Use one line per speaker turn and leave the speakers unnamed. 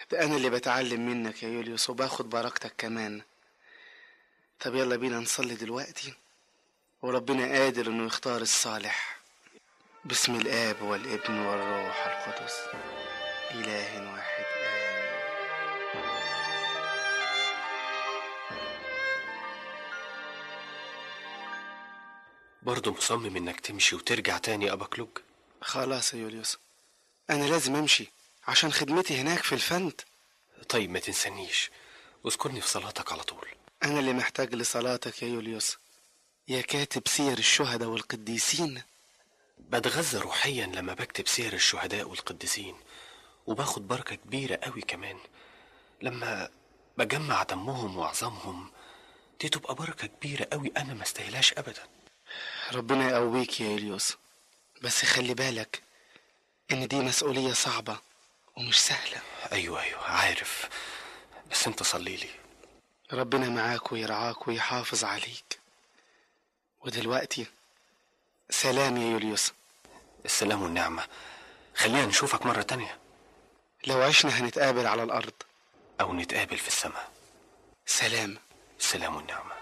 ده أنا اللي بتعلم منك يا يوليوس وباخد بركتك كمان طب يلا بينا نصلي دلوقتي وربنا قادر إنه يختار الصالح باسم الآب والابن والروح القدس إله واحد آمين
برضه مصمم انك تمشي وترجع تاني يا ابا كلوج
خلاص يا يوليوس أنا لازم أمشي عشان خدمتي هناك في الفند
طيب ما تنسانيش اذكرني في صلاتك على طول
أنا اللي محتاج لصلاتك يا يوليوس يا كاتب سير الشهداء والقديسين
بتغذى روحيا لما بكتب سير الشهداء والقديسين وباخد بركة كبيرة قوي كمان لما بجمع دمهم وعظامهم دي تبقى بركة كبيرة قوي أنا ما استاهلهاش أبدا
ربنا يقويك يا يوليوس بس خلي بالك إن دي مسؤولية صعبة ومش سهلة
أيوة أيوة عارف بس أنت صلي لي
ربنا معاك ويرعاك ويحافظ عليك ودلوقتي سلام يا يوليوس
السلام والنعمة خلينا نشوفك مرة تانية
لو عشنا هنتقابل على الأرض
أو نتقابل في السماء
سلام
السلام والنعمة